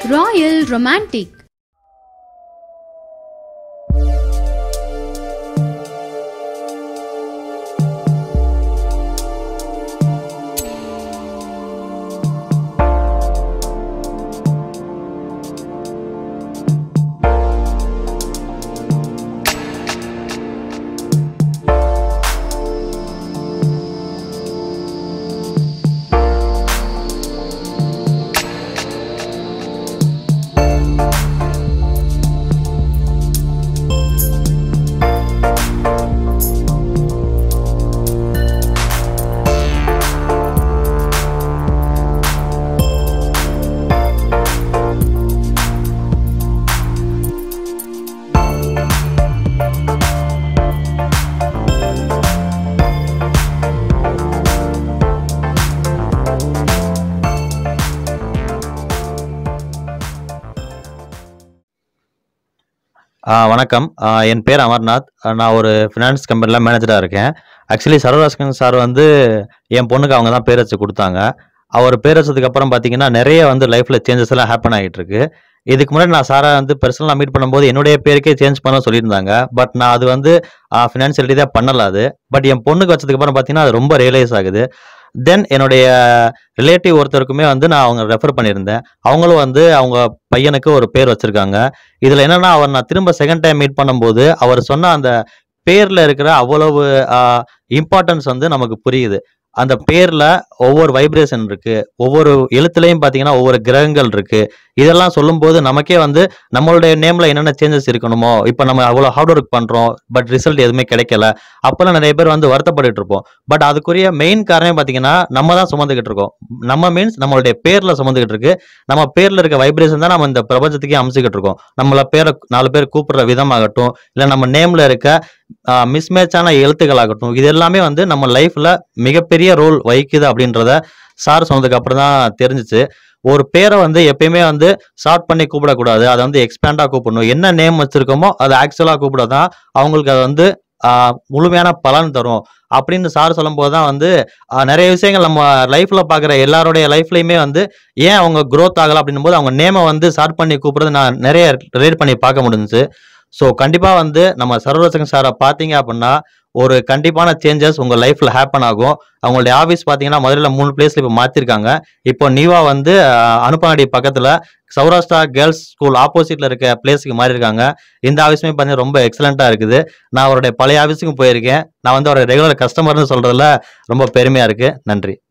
Royal Romantic. ஆ வணக்கம். ஆ என் பேர் அமர்நாத். அ நான் ஒரு ஃபினான்ஸ் கம்பெனில மேனேஜரா இருக்கேன். ஆக்சுவலி சர்வராஜ்கன் சார் வந்து என் பொண்ணுக்கு அவங்க தான் பேர் வச்சு குடுத்தாங்க. அவர் பேர் வச்சதுக்கு அப்புறம் பார்த்தீங்கன்னா, நெறைய வந்து லைஃப்ல சேஞ்சஸ் எல்லாம் ஹேப்பன் ஆகிட்டு இருக்கு. இதுக்கு முன்னாடி நான் சார வந்து பெர்சனலா மீட் பண்ணும்போது என்னுடைய பேருக்கே சேஞ்ச் பண்ண சொல்லியிருந்தாங்க. பட் நான் அது வந்து அ ஃபினான்ஷியல் ரீதியா பண்ணல அது. பட் என் பொண்ணுக்கு வச்சதுக்கு அப்புறம் பார்த்தீங்கன்னா, அது ரொம்ப ரியலைஸ் ஆகுது. தென் என்னுடைய ரிலேட்டிவ் ஒருத்தருக்குமே வந்து நான் அவங்க ரெஃபர் பண்ணியிருந்தேன். அவங்களும் வந்து அவங்க பையனுக்கு ஒரு பேர் வச்சிருக்காங்க. இதுல என்னன்னா, அவர் நான் திரும்ப செகண்ட் டைம் மீட் பண்ணும்போது, அவர் சொன்ன அந்த பேர்ல இருக்கிற அவ்வளவு அ இம்பார்ட்டன்ஸ் வந்து நமக்கு புரியுது. அந்த பேர்ல ஒவ்வொரு வைப்ரேஷன் இருக்கு. ஒவ்வொரு எழுத்துலயும் பார்த்தீங்கன்னா, ஒவ்வொரு கிரகங்கள் இருக்கு. இதெல்லாம் சொல்லும்போது நமக்கே வந்து நம்மளுடைய நேம்ல என்னென்ன சேஞ்சஸ் இருக்கணுமோ, இப்ப நம்ம அவ்வளோ ஹார்ட் ஒர்க் பண்றோம். பட் ரிசல்ட் எதுவுமே கிடைக்கல. அப்பலாம் நெறைய பேர் வந்து வருத்தப்பட்டுட்டு இருப்போம். பட் அதுக்குரிய மெயின் காரணமே பார்த்தீங்கன்னா, நம்ம தான் சுமந்துகிட்டு இருக்கோம். நம்ம மீன்ஸ் நம்மளுடைய பேர்ல சுமந்துகிட்டு இருக்கு. நம்ம பேர்ல இருக்க வைப்ரேஷன் தான் நம்ம இந்த பிரபஞ்சத்துக்கே அமுச்சுக்கிட்டு இருக்கோம். நம்மள பேர 4 பேர் கூப்பிடுற விதமாகட்டும், இல்ல நம்ம நேம்ல இருக்க அ மிஸ்மேட்சான எழுத்துக்களாகட்டும், இது எல்லாமே வந்து நம்ம லைஃப்ல மிகப்பெரிய ரோல் வகிக்குது அப்படின்றத சார் சொன்னதுக்கு அப்புறம் தான் தெரிஞ்சுச்சு. ஒரு பேர வந்து எப்பயுமே வந்து ஷார்ட் பண்ணி கூப்பிடக்கூடாது. அத வந்து எக்ஸ்பேண்டா கூப்பிடணும். என்ன நேம் வச்சிருக்கோமோ, அத ஆக்சுவலா கூப்பிட்டா தான் அவங்களுக்கு அது வந்து அ முழுமையான பலன் தரும். அப்படின்னு சார் சொல்லும்போது தான் வந்து அ நெறைய விஷயங்கள் நம்ம லைஃப்ல பார்க்குற எல்லாருடைய லைஃப்லயுமே வந்து ஏன் அவங்க குரோத் ஆகல அப்படின்னும்போது, அவங்க நேம வந்து ஷார்ட் பண்ணி கூப்பிடுறத நான் நெறைய ரிலேட் பண்ணி பார்க்க முடிஞ்சுச்சு. ஸோ கண்டிப்பா வந்து நம்ம சர்வரட்சகன் சார பார்த்தீங்க அப்படின்னா, ஒரு கண்டிப்பான சேஞ்சஸ் உங்க லைஃப்ல ஹேப்பன் ஆகும். அவங்களுடைய ஆஃபீஸ் பார்த்தீங்கன்னா, மதுரையில 3 பிளேஸ்ல இப்ப மாத்திருக்காங்க. இப்போ நியூவா வந்து அ அனுப்பனாடி பக்கத்துல சௌராஷ்டிரா கேர்ல்ஸ் ஸ்கூல் ஆப்போசிட்ல இருக்க பிளேஸ்க்கு மாறியிருக்காங்க. இந்த ஆஃபீஸுமே பார்த்தீங்கன்னா, ரொம்ப எக்ஸலென்ட்டா இருக்குது. நான் அவருடைய பழைய ஆஃபீஸுக்கும் போயிருக்கேன். நான் வந்து அவருடைய ரெகுலர் கஸ்டமர்ன்னு சொல்றதுல ரொம்ப பெருமையா இருக்கு. நன்றி.